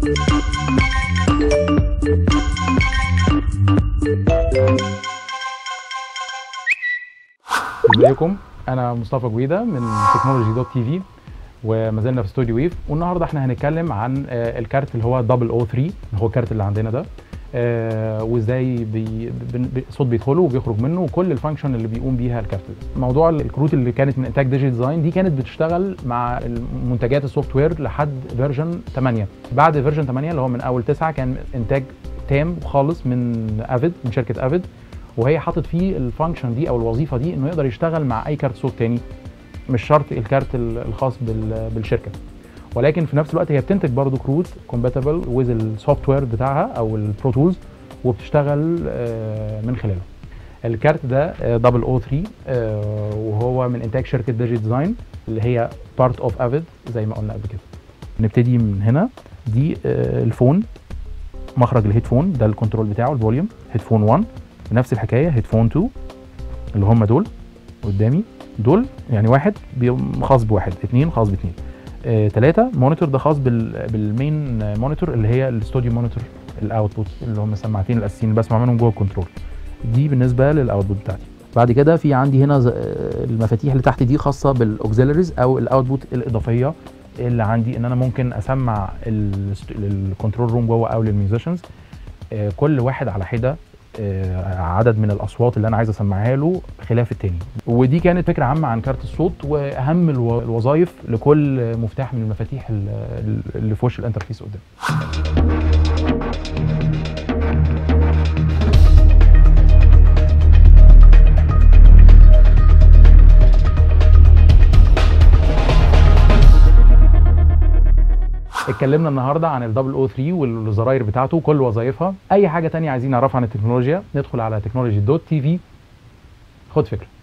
ازيكم انا مصطفى جويده من تكنولوجي دوت تي في وما زلنا في استوديو ويف والنهارده احنا هنتكلم عن آه، الكارت اللي هو دبل او 3 هو الكارت اللي عندنا ده آه، وازاي بي بن- بي- الصوت بيدخله وبيخرج منه وكل الفانكشن اللي بيقوم بيها الكارت ده موضوع الكروت اللي كانت من انتاج ديجيتال ديزاين دي كانت بتشتغل مع منتجات السوفت وير لحد فيرجن 8 بعد فيرجن 8 اللي هو من اول 9 كان انتاج تام خالص من افيد من شركه افيد وهي حاطط فيه الفانكشن دي او الوظيفه دي انه يقدر يشتغل مع اي كارت صوت تاني مش شرط الكارت ال- الخاص بال- بالشركه ولكن في نفس الوقت هي بتنتج برضه كروت كومباتبل ويز السوفت وير بتاعها او البرو تولز وبتشتغل آه، من خلاله الكارت ده دبل او 3 وهو من انتاج شركه ديجي ديزاين اللي هي بارت اوف افيد زي ما قلنا قبل كده نبتدي من هنا دي آه، الفون مخرج الهيدفون ده الكنترول بتاعه الفوليوم هيدفون 1 نفس الحكايه هيدفون 2 اللي هم دول قدامي دول يعني واحد بي- خاص بواحد اثنين خاص باثنين آه، ثلاثة مونيتور ده خاص بال بالمين مونيتور اللي هي الاستوديو مونيتور الاوتبوت اللي هم السماعتين الاساسيين اللي بسمع منهم جوه الكنترول دي بالنسبه للاوتبوت بتاعتي بعد كده في عندي هنا ز- آه، المفاتيح اللي تحت دي خاصه بالاوكسيلريز او الاوتبوت الاضافيه اللي عندي ان انا ممكن اسمع الكنترول روم جوه او للميوزيشنز آه، كل واحد على حده آه، عدد من الاصوات اللي انا عايز اسمعها له خلاف التاني ودي كانت فكره عامه عن كارت الصوت واهم الو- الوظائف لكل مفتاح من المفاتيح ال- ال- اللي في وش الانترفيس قدام اتكلمنا النهارده عن الدبل او 3 والزراير بتاعته وكل وظائفها اي حاجه تانية عايزين نعرفها عن التكنولوجيا ندخل على تكنولوجي دوت تي في خد فكره